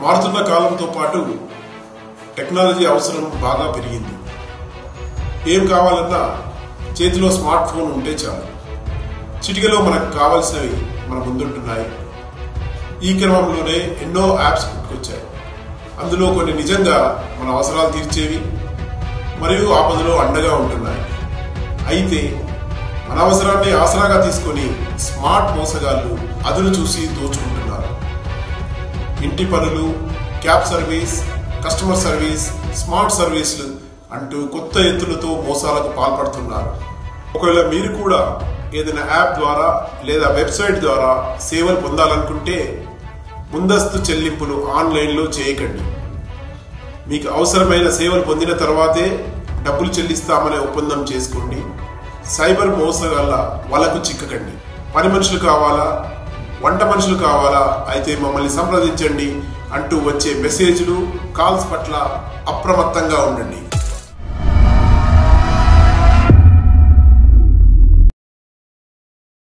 మారుతున్న కాలంతో పాటు టెక్నాలజీ అవసరం బాగా పెరిగింది ఏం కావాలన్నా చేతిలో స్మార్ట్ ఫోన్ ఉంటే చాలు చిటికలో మనకు కావాల్సినవి మన ముందుంటున్నాయి ఈ క్రమంలోనే ఎన్నో యాప్స్ పుట్టుకొచ్చాయి అందులో కొన్ని నిజంగా మన అవసరాలు తీర్చేవి మరియు ఆపదలో అండగా ఉంటున్నాయి అయితే మన అవసరాన్ని ఆసరాగా తీసుకొని స్మార్ట్ మోసగాళ్ళు అదును చూసి దోచుకుంటున్నారు ఇంటి పనులు cab service customer service smart సర్వీసులు అంటూ కొత్త ఎత్తులతో మోసాలకు పాల్పడుతున్నారు ఒకవేళ మీరు కూడా ఏదైనా యాప్ ద్వారా లేదా వెబ్సైట్ ద్వారా సేవలు పొందాలనుకుంటే ముందస్తు చెల్లింపులు ఆన్లైన్లో చేయకండి మీకు అవసరమైన సేవలు పొందిన తర్వాతే డబ్బులు చెల్లిస్తామనే ఒప్పందం చేసుకోండి సైబర్ మోసగాళ్ళ వలకు చిక్కకండి పని మనుషులు కావాలా వంట మనుషులు కావాలా అయితే మమ్మల్ని సంప్రదించండి అంటూ వచ్చే మెసేజ్లు కాల్స్ పట్ల అప్రమత్తంగా ఉండండి